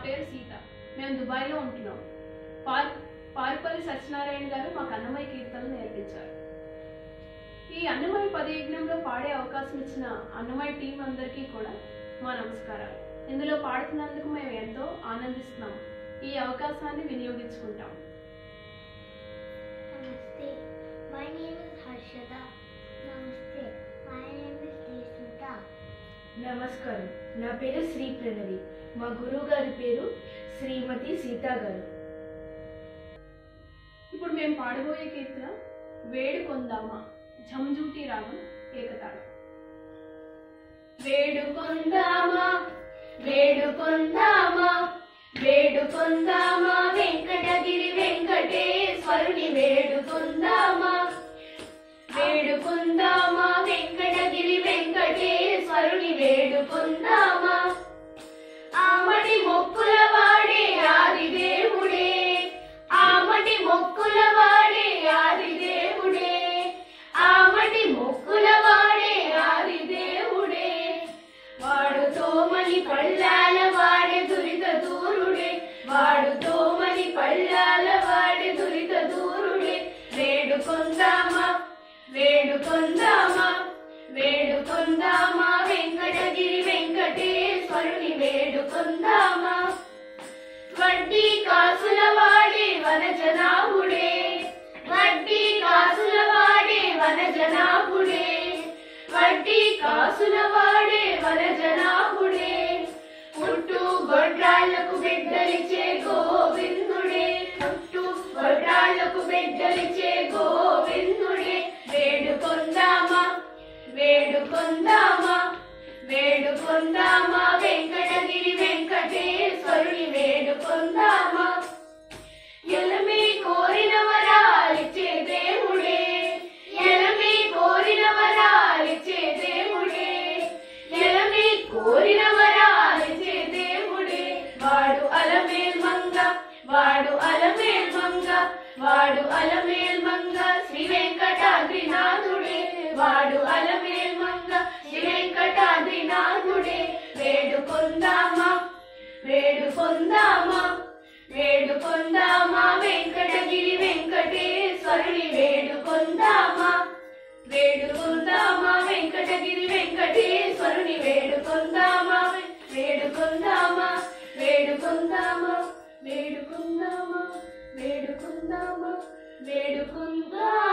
పేరు సీత మేము దుబాయ్లో ఉంటున్నాం పార్ పారుపల్లి సత్యనారాయణ గారు మాకు అన్నమయ్య కీర్తనలు నేర్పించారు ఈ అన్నమయ్య పదయజ్ఞంలో పాడే అవకాశం ఇచ్చిన అన్నమయ్య టీం అందరికీ కూడా మా నమస్కారాలు ఇందులో పాడుతున్నందుకు మేము ఎంతో ఆనందిస్తున్నాం ఈ అవకాశాన్ని వినియోగించుకుంటాం Namaste. My name is Harshada. Namaste. My name is Desmita. నమస్కారం నా పేరు శ్రీ ప్రణవి మా గురువు గారి పేరు శ్రీమతి సీతా గారు ఇప్పుడు మేము పాడబోయే కీర్తన వేడుకొందామా ఝంఝూటి రాగం ఏకతాళం వేడుకొందామా వేడుకొందామా వేడుకొందామా వెంకటగిరి వెంకటేశ్వరుని వేడుకొందామా వేడుకొందామా వెంకటగిరి వెంకటేశ్వరుని వేడుకొందామా ఆమటి మొక్కుల వాడే ఆది దేవుడే ఆమటి మొక్కుల వాడే ఆది దేవుడే ఆమటి మొక్కుల వాడే ఆది దేవుడే వాడు తోమని పళ్ళాల వాడే దురిత దూరుడే వాడు తోమని పళ్ళాల వాడే దురిత దూరుడే వేడుకొందామా వేడుకొందామా వేడుకొందామా వెంకటగిరి వెంకటేశ్వరుని వేడుకొందామా వడ్డీ కాసుల వాడే వనజనాభుడే వడ్డీ కాసుల వాడే వనజనాభుడే వడ్డీ కాసుల వాడే వనజనాభుడే పుట్టు గొడ్రాళ్లకు బిడ్డలిచ్చే గోవిందుడే పుట్టు గొడ్రాళ్లకు బిడ్డలిచ్చే గోవిందుడే వేడుకొందామా వేడుకొందామా వేడుకొందామా వెంకటగిరి వెంకటేశ్వరుని వేడుకొందామా ఎలమి కోరిన వరాలిచ్చే దేవుడే ఎలమి కోరిన వరాలిచ్చే దేవుడే ఎలమి కోరిన వరాలిచ్చే దేవుడే వాడు అలమేల్ మంగ వాడు అలమేల్ మంగ వాడు అలమేల్ మంగ శ్రీ వెంకటాద్రినాథుడే వాడు అలమేల్ మంగ శ్రీ వెంకటాద్రినాథుడే వేడుకొందామా వేడుకొందామా వేడుకొందామా వెంకటగిరి వెంకటేశ్వరుని వేడుకొందామా వేడుకొందామా వెంకటగిరి వెంకటేశ్వరుని వేడుకొందామా వేడుకొందామా వేడుకొందామా వేడుకొందామా వేడుకొందామా వేడుకొందామా